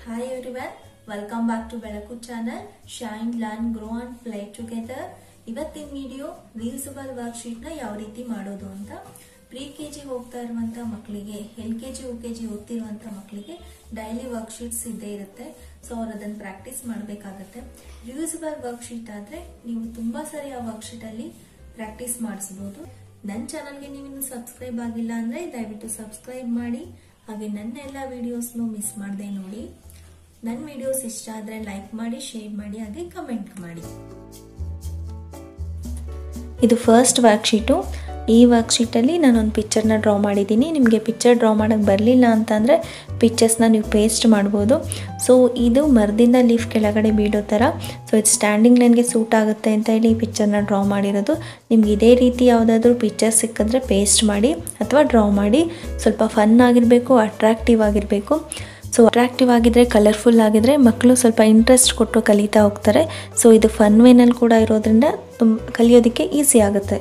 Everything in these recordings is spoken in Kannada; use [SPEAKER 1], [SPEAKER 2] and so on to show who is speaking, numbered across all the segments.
[SPEAKER 1] hi everyone welcome back to Belaku channel shine learn grow and play together ಇವತ್ತಿನ ವಿಡಿಯೋ ರೀಲ್ಸಬಲ್ ವರ್ಕ್ ಶೀಟ್ ನ ಯಾವ ರೀತಿ ಮಾಡೋದು ಅಂತ ಪ್ರಿ ಕೆ ಜಿ ಹೋಗ್ತಾ ಇರುವಂತ ಮಕ್ಕಳಿಗೆ L K G U K G ಓದ್ತಿರುವಂತ ಮಕ್ಕಳಿಗೆ ಡೈಲಿ ವರ್ಕ್ ಶೀಟ್ಸ್ ಇದ್ದೇ ಇರುತ್ತೆ ಸೊ ಅವ್ರು ಅದನ್ನ ಪ್ರಾಕ್ಟೀಸ್ ಮಾಡಬೇಕಾಗತ್ತೆ ರಿಯೂಸಬಲ್ ವರ್ಕ್ ಶೀಟ್ ಆದ್ರೆ ನೀವು ತುಂಬಾ ಸರಿ ಆ ವರ್ಕ್ ಶೀಟ್ ಅಲ್ಲಿ ಪ್ರಾಕ್ಟೀಸ್ ಮಾಡಿಸಬಹುದು ನನ್ನ ಚಾನಲ್ಗೆ ನೀವು ಇನ್ನು ಸಬ್ಸ್ಕ್ರೈಬ್ ಆಗಿಲ್ಲ ಅಂದ್ರೆ ದಯವಿಟ್ಟು ಸಬ್ಸ್ಕ್ರೈಬ್ ಮಾಡಿ ಹಾಗೆ ನನ್ನ ಎಲ್ಲ ವಿಡಿಯೋಸ್ನು ಮಿಸ್ ಮಾಡದೆ ನೋಡಿ ನನ್ನ ವಿಡಿಯೋಸ್ ಇಷ್ಟ ಆದ್ರೆ ಲೈಕ್ ಮಾಡಿ ಶೇರ್ ಮಾಡಿ ಹಾಗೆ ಕಮೆಂಟ್ ಮಾಡಿ
[SPEAKER 2] ಇದು ಫಸ್ಟ್ ವರ್ಕ್ಶೀಟು ಈ ವರ್ಕ್ಶೀಟಲ್ಲಿ ನಾನೊಂದು ಪಿಕ್ಚರ್ನ ಡ್ರಾ ಮಾಡಿದ್ದೀನಿ ನಿಮಗೆ ಪಿಕ್ಚರ್ ಡ್ರಾ ಮಾಡೋಕ್ಕೆ ಬರಲಿಲ್ಲ ಅಂತಂದರೆ ಪಿಕ್ಚರ್ಸ್ನ ನೀವು ಪೇಸ್ಟ್ ಮಾಡ್ಬೋದು ಸೊ ಇದು ಮರದಿಂದ ಲೀಫ್ ಕೆಳಗಡೆ ಬೀಳೋ ಥರ ಸೊ ಇದು ಸ್ಟ್ಯಾಂಡಿಂಗ್ ಲೈನ್ಗೆ ಸೂಟ್ ಆಗುತ್ತೆ ಅಂತ ಹೇಳಿ ಈ ಪಿಕ್ಚರ್ನ ಡ್ರಾ ಮಾಡಿರೋದು ನಿಮ್ಗೆ ಇದೇ ರೀತಿ ಯಾವುದಾದ್ರೂ ಪಿಕ್ಚರ್ ಸಿಕ್ಕಿದ್ರೆ ಪೇಸ್ಟ್ ಮಾಡಿ ಅಥವಾ ಡ್ರಾ ಮಾಡಿ ಸ್ವಲ್ಪ ಫನ್ ಆಗಿರಬೇಕು ಅಟ್ರಾಕ್ಟಿವ್ ಆಗಿರಬೇಕು ಸೊ ಅಟ್ರಾಕ್ಟಿವ್ ಆಗಿದ್ರೆ ಕಲರ್ಫುಲ್ ಆಗಿದ್ರೆ ಮಕ್ಕಳು ಸ್ವಲ್ಪ ಇಂಟ್ರೆಸ್ಟ್ ಕೊಟ್ಟು ಕಲಿತಾ ಹೋಗ್ತಾರೆ ಸೊ ಇದು ಫನ್ ವೇನಲ್ಲಿ ಕೂಡ ಇರೋದ್ರಿಂದ ತುಂಬ ಕಲಿಯೋದಕ್ಕೆ ಈಸಿ ಆಗುತ್ತೆ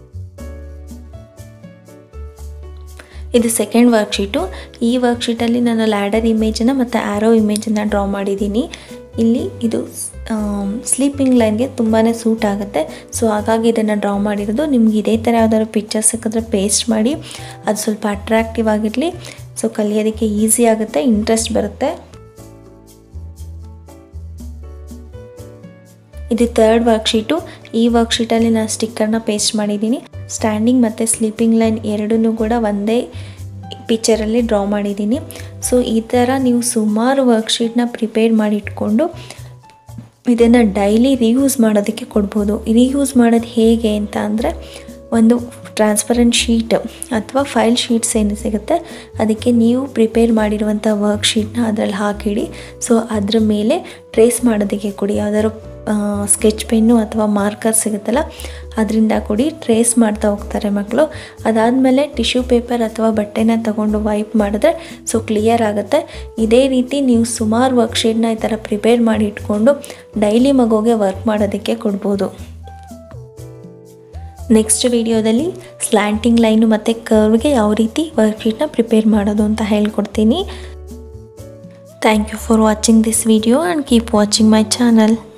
[SPEAKER 2] ಇದು ಸೆಕೆಂಡ್ ವರ್ಕ್ಶೀಟು ಈ ವರ್ಕ್ಶೀಟಲ್ಲಿ ನಾನು ಲ್ಯಾಡರ್ ಇಮೇಜನ್ನು ಮತ್ತು ಆ್ಯರೋ ಇಮೇಜನ್ನು ಡ್ರಾ ಮಾಡಿದ್ದೀನಿ ಇಲ್ಲಿ ಇದು ಸ್ಲೀಪಿಂಗ್ ಲೈನ್ಗೆ ತುಂಬಾ ಸೂಟ್ ಆಗುತ್ತೆ ಸೊ ಹಾಗಾಗಿ ಇದನ್ನು ಡ್ರಾ ಮಾಡಿರೋದು ನಿಮ್ಗೆ ಇದೇ ಥರ ಯಾವ್ದಾದ್ರು ಪಿಕ್ಚರ್ ಸಿಕ್ಕಿದ್ರೆ ಪೇಸ್ಟ್ ಮಾಡಿ ಅದು ಸ್ವಲ್ಪ ಅಟ್ರಾಕ್ಟಿವ್ ಆಗಿರಲಿ ಸೊ ಕಲಿಯೋದಕ್ಕೆ ಈಸಿ ಆಗುತ್ತೆ ಇಂಟ್ರೆಸ್ಟ್ ಬರುತ್ತೆ ಇದು ತರ್ಡ್ ವರ್ಕ್ಶೀಟು ಈ ವರ್ಕ್ಶೀಟಲ್ಲಿ ನಾನು ಸ್ಟಿಕ್ಕರ್ನ ಪೇಸ್ಟ್ ಮಾಡಿದ್ದೀನಿ ಸ್ಟ್ಯಾಂಡಿಂಗ್ ಮತ್ತು ಸ್ಲೀಪಿಂಗ್ ಲೈನ್ ಎರಡನ್ನೂ ಕೂಡ ಒಂದೇ ಪಿಕ್ಚರಲ್ಲಿ ಡ್ರಾ ಮಾಡಿದ್ದೀನಿ ಸೊ ಈ ಥರ ನೀವು ಸುಮಾರು ವರ್ಕ್ಶೀಟ್ನ ಪ್ರಿಪೇರ್ ಮಾಡಿ ಇಟ್ಕೊಂಡು ಇದನ್ನು ಡೈಲಿ ರಿಯೂಸ್ ಮಾಡೋದಕ್ಕೆ ಕೊಡ್ಬೋದು ರಿಯೂಸ್ ಮಾಡೋದು ಹೇಗೆ ಅಂತ ಅಂದರೆ ಒಂದು ಟ್ರಾನ್ಸ್ಪರೆಂಟ್ ಶೀಟ್ ಅಥವಾ ಫೈಲ್ ಶೀಟ್ಸ್ ಏನು ಸಿಗುತ್ತೆ ಅದಕ್ಕೆ ನೀವು ಪ್ರಿಪೇರ್ ಮಾಡಿರುವಂಥ ವರ್ಕ್ಶೀಟ್ನ ಅದರಲ್ಲಿ ಹಾಕಿಡಿ ಸೊ ಅದ್ರ ಮೇಲೆ ಟ್ರೇಸ್ ಮಾಡೋದಕ್ಕೆ ಕೊಡಿ ಯಾವ್ದಾದ್ರು ಸ್ಕೆಚ್ ಪೆನ್ನು ಅಥವಾ ಮಾರ್ಕರ್ ಸಿಗುತ್ತಲ್ಲ ಅದರಿಂದ ಕೊಡಿ ಟ್ರೇಸ್ ಮಾಡ್ತಾ ಹೋಗ್ತಾರೆ ಮಕ್ಕಳು ಅದಾದಮೇಲೆ ಟಿಶ್ಯೂ ಪೇಪರ್ ಅಥವಾ ಬಟ್ಟೆನ ತಗೊಂಡು ವೈಪ್ ಮಾಡಿದ್ರೆ ಸೊ ಕ್ಲಿಯರ್ ಆಗುತ್ತೆ ಇದೇ ರೀತಿ ನೀವು ಸುಮಾರು ವರ್ಕ್ಶೀಟ್ನ ಈ ಥರ ಪ್ರಿಪೇರ್ ಮಾಡಿ ಇಟ್ಕೊಂಡು ಡೈಲಿ ಮಗುಗೆ ವರ್ಕ್ ಮಾಡೋದಕ್ಕೆ ಕೊಡ್ಬೋದು ನೆಕ್ಸ್ಟ್ ವಿಡಿಯೋದಲ್ಲಿ ಸ್ಲ್ಯಾಂಟಿಂಗ್ ಲೈನು ಮತ್ತು ಕರ್ವ್ಗೆ ಯಾವ ರೀತಿ ವರ್ಕ್ಶೀಟ್ನ ಪ್ರಿಪೇರ್ ಮಾಡೋದು ಅಂತ ಹೇಳ್ಕೊಡ್ತೀನಿ thank you for watching this video and keep watching my channel